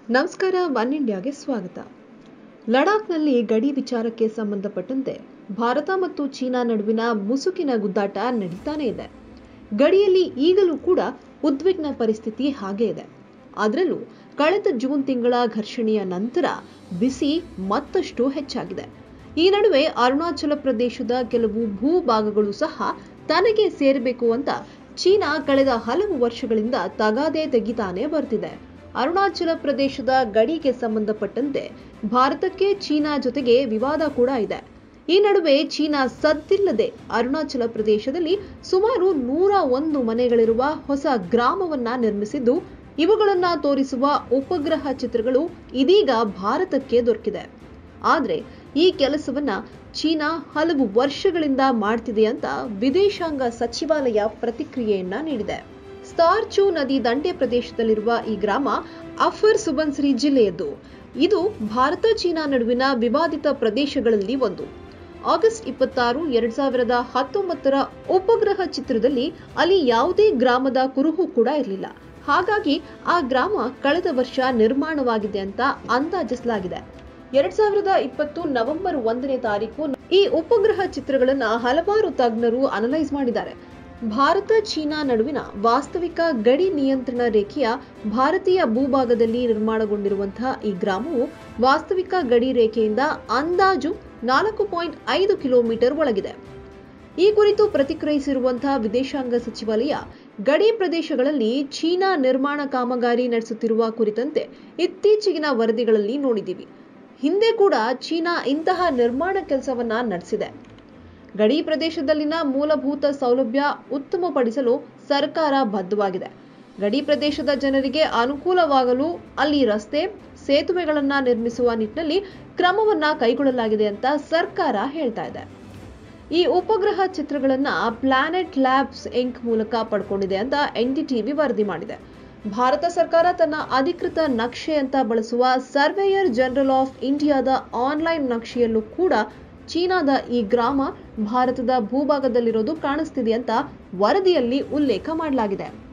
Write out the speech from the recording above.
ನಮಸ್ಕಾರ ಒನ್ ಇಂಡಿಯಾಗೆ ಸ್ವಾಗತ ಲಡಾಖ್ನಲ್ಲಿ ಗಡಿ ವಿಚಾರಕ್ಕೆ ಸಂಬಂಧಪಟ್ಟಂತೆ ಭಾರತ ಮತ್ತು ಚೀನಾ ನಡುವಿನ ಮುಸುಕಿನ ಗುದ್ದಾಟ ನಡೀತಾನೆ ಇದೆ ಗಡಿಯಲ್ಲಿ ಈಗಲೂ ಕೂಡ ಉದ್ವಿಗ್ನ ಪರಿಸ್ಥಿತಿ ಹಾಗೇ ಇದೆ ಅದರಲ್ಲೂ ಕಳೆದ ಜೂನ್ ತಿಂಗಳ ಘರ್ಷಣೆಯ ನಂತರ ಬಿಸಿ ಮತ್ತಷ್ಟು ಹೆಚ್ಚಾಗಿದೆ ಈ ನಡುವೆ ಅರುಣಾಚಲ ಪ್ರದೇಶದ ಕೆಲವು ಭೂಭಾಗಗಳು ಸಹ ತನಗೆ ಸೇರಬೇಕು ಅಂತ ಚೀನಾ ಕಳೆದ ಹಲವು ವರ್ಷಗಳಿಂದ ತಗಾದೆ ತೆಗಿತಾನೆ ಬರ್ತಿದೆ ಅರುಣಾಚಲ ಪ್ರದೇಶದ ಗಡಿಗೆ ಸಂಬಂಧಪಟ್ಟಂತೆ ಭಾರತಕ್ಕೆ ಚೀನಾ ಜೊತೆಗೆ ವಿವಾದ ಕೂಡ ಇದೆ ಈ ನಡುವೆ ಚೀನಾ ಸದ್ದಿಲ್ಲದೆ ಅರುಣಾಚಲ ಪ್ರದೇಶದಲ್ಲಿ ಸುಮಾರು ನೂರ ಒಂದು ಮನೆಗಳಿರುವ ಹೊಸ ಗ್ರಾಮವನ್ನ ನಿರ್ಮಿಸಿದ್ದು ಇವುಗಳನ್ನ ತೋರಿಸುವ ಉಪಗ್ರಹ ಚಿತ್ರಗಳು ಇದೀಗ ಭಾರತಕ್ಕೆ ದೊರಕಿದೆ ಆದ್ರೆ ಈ ಕೆಲಸವನ್ನ ಚೀನಾ ಹಲವು ವರ್ಷಗಳಿಂದ ಮಾಡ್ತಿದೆ ಅಂತ ವಿದೇಶಾಂಗ ಸಚಿವಾಲಯ ಪ್ರತಿಕ್ರಿಯೆಯನ್ನ ನೀಡಿದೆ ಸ್ಟಾರ್ಚು ನದಿ ದಂಡೆ ಪ್ರದೇಶದಲ್ಲಿರುವ ಈ ಗ್ರಾಮ ಅಫರ್ ಸುಬನ್ಸಿರಿ ಜಿಲ್ಲೆಯದ್ದು ಇದು ಭಾರತ ಚೀನಾ ನಡುವಿನ ವಿವಾದಿತ ಪ್ರದೇಶಗಳಲ್ಲಿ ಒಂದು ಆಗಸ್ಟ್ ಇಪ್ಪತ್ತಾರು ಎರಡ್ ಸಾವಿರದ ಹತ್ತೊಂಬತ್ತರ ಉಪಗ್ರಹ ಚಿತ್ರದಲ್ಲಿ ಅಲ್ಲಿ ಯಾವುದೇ ಗ್ರಾಮದ ಕುರುಹು ಕೂಡ ಇರಲಿಲ್ಲ ಹಾಗಾಗಿ ಆ ಗ್ರಾಮ ಕಳೆದ ವರ್ಷ ನಿರ್ಮಾಣವಾಗಿದೆ ಅಂತ ಅಂದಾಜಿಸಲಾಗಿದೆ ಎರಡ್ ಸಾವಿರದ ಇಪ್ಪತ್ತು ನವೆಂಬರ್ ಒಂದನೇ ತಾರೀಕು ಈ ಉಪಗ್ರಹ ಚಿತ್ರಗಳನ್ನ ಹಲವಾರು ತಜ್ಞರು ಅನಲೈಸ್ ಮಾಡಿದ್ದಾರೆ ಭಾರತ ಚೀನಾ ನಡುವಿನ ವಾಸ್ತವಿಕ ಗಡಿ ನಿಯಂತ್ರಣ ರೇಖೆಯ ಭಾರತೀಯ ಭೂಭಾಗದಲ್ಲಿ ನಿರ್ಮಾಣಗೊಂಡಿರುವಂತಹ ಈ ಗ್ರಾಮವು ವಾಸ್ತವಿಕ ಗಡಿ ರೇಖೆಯಿಂದ ಅಂದಾಜು ನಾಲ್ಕು ಪಾಯಿಂಟ್ ಐದು ಕಿಲೋಮೀಟರ್ ಒಳಗಿದೆ ಈ ಕುರಿತು ಪ್ರತಿಕ್ರಿಯಿಸಿರುವಂತಹ ವಿದೇಶಾಂಗ ಸಚಿವಾಲಯ ಗಡಿ ಪ್ರದೇಶಗಳಲ್ಲಿ ಚೀನಾ ನಿರ್ಮಾಣ ಕಾಮಗಾರಿ ನಡೆಸುತ್ತಿರುವ ಕುರಿತಂತೆ ಇತ್ತೀಚೆಗಿನ ವರದಿಗಳಲ್ಲಿ ನೋಡಿದ್ದೀವಿ ಹಿಂದೆ ಕೂಡ ಚೀನಾ ಇಂತಹ ನಿರ್ಮಾಣ ಕೆಲಸವನ್ನ ನಡೆಸಿದೆ ಗಡಿ ಪ್ರದೇಶದಲ್ಲಿನ ಮೂಲಭೂತ ಸೌಲಭ್ಯ ಉತ್ತಮಪಡಿಸಲು ಸರ್ಕಾರ ಬದ್ಧವಾಗಿದೆ ಗಡಿ ಪ್ರದೇಶದ ಜನರಿಗೆ ಅನುಕೂಲವಾಗಲು ಅಲ್ಲಿ ರಸ್ತೆ ಸೇತುವೆಗಳನ್ನ ನಿರ್ಮಿಸುವ ನಿಟ್ಟಿನಲ್ಲಿ ಕ್ರಮವನ್ನ ಕೈಗೊಳ್ಳಲಾಗಿದೆ ಅಂತ ಸರ್ಕಾರ ಹೇಳ್ತಾ ಇದೆ ಈ ಉಪಗ್ರಹ ಚಿತ್ರಗಳನ್ನ ಪ್ಲಾನೆಟ್ ಲ್ಯಾಬ್ಸ್ ಇಂಕ್ ಮೂಲಕ ಪಡ್ಕೊಂಡಿದೆ ಅಂತ ಎನ್ಡಿಟಿವಿ ವರದಿ ಮಾಡಿದೆ ಭಾರತ ಸರ್ಕಾರ ತನ್ನ ಅಧಿಕೃತ ನಕ್ಷೆ ಅಂತ ಬಳಸುವ ಸರ್ವೇಯರ್ ಜನರಲ್ ಆಫ್ ಇಂಡಿಯಾದ ಆನ್ಲೈನ್ ನಕ್ಷೆಯಲ್ಲೂ ಕೂಡ ಚೀನಾದ ಈ ಗ್ರಾಮ ಭಾರತದ ಭೂಭಾಗದಲ್ಲಿರೋದು ಕಾಣಿಸ್ತಿದೆ ಅಂತ ವರದಿಯಲ್ಲಿ ಉಲ್ಲೇಖ ಮಾಡಲಾಗಿದೆ